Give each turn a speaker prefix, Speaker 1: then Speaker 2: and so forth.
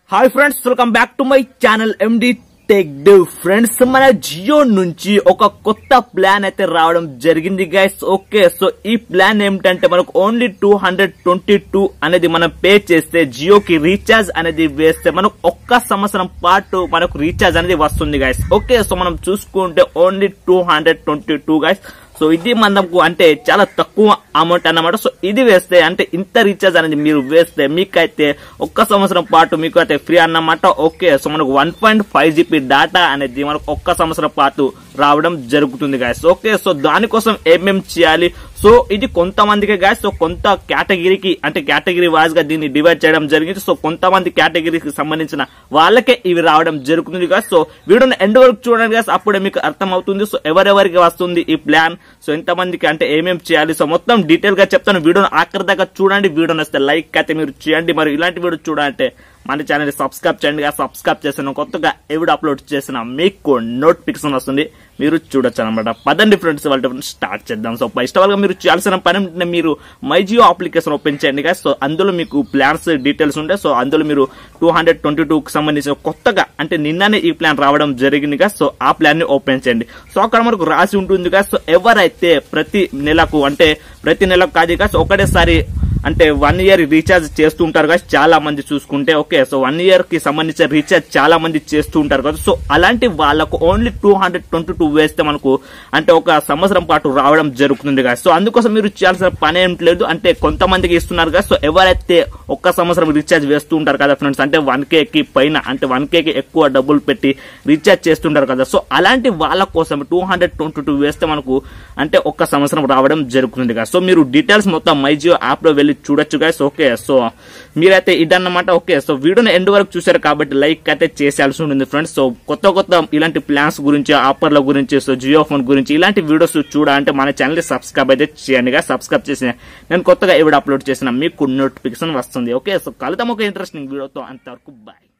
Speaker 1: hi friends welcome back to my channel MD tech div friends మన జియో నుంచి ఒక కొత్త ప్లాన్ అయితే రావడం జరిగింది గైస్ ఓకే సో ఈ ప్లాన్ ఏమిటంటే మనకు only two hundred twenty two అనేది మనం పే చేస్తే జియోకి రీఛార్జ్ అనేది వేస్తే మనకు ఒక్క సంవత్సరం పాటు మనకు రీఛార్జ్ అనేది వస్తుంది గైస్ ఓకే సో మనం చూసుకుంటే only two hundred twenty two guys so ఇది మనకు అంటే చాలా తక్కువ అమౌంట్ అన్నమాట సో ఇది వేస్తే అంటే ఇంత రీఛార్జ్ అనేది మీరు వేస్తే మీకైతే ఒక్క సంవత్సరం పాటు మీకు అయితే ఫ్రీ అన్నమాట ఓకే సో మనకు one point five GB data అనేది మనకు ఒక్క సంవత్సరం పాటు రావడం జరుగుతుంది గాయస్ ఓకే సో దానికోసం ఏమేం చేయాలి సో ఇది కొంతమందికి గాయస్ సో కొంత కేటగిరీకి అంటే కేటగిరీ వైజ్ గా దీన్ని డివైడ్ చేయడం జరిగింది సో కొంతమంది కేటగిరీకి సంబంధించిన వాళ్ళకే ఇవి రావడం జరుగుతుంది గాయస్ సో వీడియోని ఎండ్ వరకు చూడండి గాయస్ అప్పుడే మీకు అర్థం అవుతుంది సో ఎవరెవరికి వస్తుంది ఈ ప్లాన్ సో ఎంతమందికి అంటే ఏమేం చేయాలి సో మొత్తం డీటెయిల్ గా చెప్తాను వీడియోని ఆఖరి దాకా చూడండి వీడియోని వస్తే లైక్ అయితే మీరు చేయండి మరి ఇలాంటి వీడియో చూడాలంటే మన ఛానల్ సబ్స్క్రైబ్ చేయండి సబ్స్క్రైబ్ చేసిన కొత్తగా ఎవిడ అప్లోడ్ చేసిన మీకు నోటిఫికేషన్ వస్తుంది మీరు చూడొచ్చు అనమాట పదండి ఫ్రెండ్స్ వాళ్ళ స్టార్ట్ చేద్దాం సో ఫస్ట్ ఆఫ్ గా మీరు చేయాల్సిన పని ఏంటంటే మీరు మై జియో అప్లికేషన్ ఓపెన్ చేయండి కదా సో అందులో మీకు ప్లాన్స్ డీటెయిల్స్ ఉంటాయి సో అందులో మీరు టూ హండ్రెడ్ ట్వంటీ టూకి సంబంధించిన కొత్తగా అంటే నిన్ననే ఈ ప్లాన్ రావడం జరిగింది కదా సో ఆ ప్లాన్ ని ఓపెన్ చేయండి సో అక్కడ మనకు రాసి ఉంటుంది కదా సో ఎవరైతే ప్రతి నెలకు అంటే ప్రతి నెలకు కాదు కదా సో ఒకటేసారి అంటే వన్ ఇయర్ రీఛార్జ్ చేస్తూ ఉంటారు కదా చాలా మంది చూసుకుంటే ఓకే సో వన్ ఇయర్ కి సంబంధించిన రీఛార్జ్ చాలా మంది చేస్తూ ఉంటారు కదా సో అలాంటి వాళ్ళకు only two hundred twenty two వేస్తే మనకు అంటే ఒక సంవత్సరం పాటు రావడం జరుగుతుంది కదా సో అందుకోసం మీరు చేయాల్సిన పని ఏం లేదు అంటే కొంతమందికి ఇస్తున్నారు కదా సో ఎవరైతే ఒక్క సంవత్సరం రీఛార్జ్ వేస్తూ ఉంటారు కదా ఫ్రెండ్స్ అంటే వన్ కి పైన అంటే వన్ కి ఎక్కువ డబ్బులు పెట్టి రీఛార్జ్ చేస్తుంటారు కదా సో అలాంటి వాళ్ళ కోసం టూ హండ్రెడ్ ట్వంటీ టూ వేస్తే మనకు అంటే ఒక్క సంవత్సరం రావడం జరుగుతుంది కదా సో మీరు డీటెయిల్స్ మొత్తం మైజియో యాప్ లో వెళ్ళి చూడొచ్చు గైస్ ఓకే సో మీరైతే ఇదన్నమాట ఓకే సో వీడియోని ఎండ్ వరకు చూసారు కాబట్టి లైక్ అయితే చేసేయాల్సి ఉంటుంది ఫ్రెండ్స్ సో కొత్త కొత్త ఇలాంటి ప్లాన్స్ గురించి ఆఫర్ల గురించి సో జియో ఫోన్ గురించి ఇలాంటి వీడియోస్ చూడాలంటే మన ఛానల్ సబ్స్క్రైబ్ అయితే చేయండి కదా సబ్స్క్రైబ్ చేసి నేను కొత్తగా ఎవడు అప్లోడ్ చేసిన మీకు నోటిఫికేషన్ వస్తుంది ఓకే సో కలుద్దాం ఒక ఇంట్రెస్టింగ్ వీడియోతో అంతవరకు బాయ్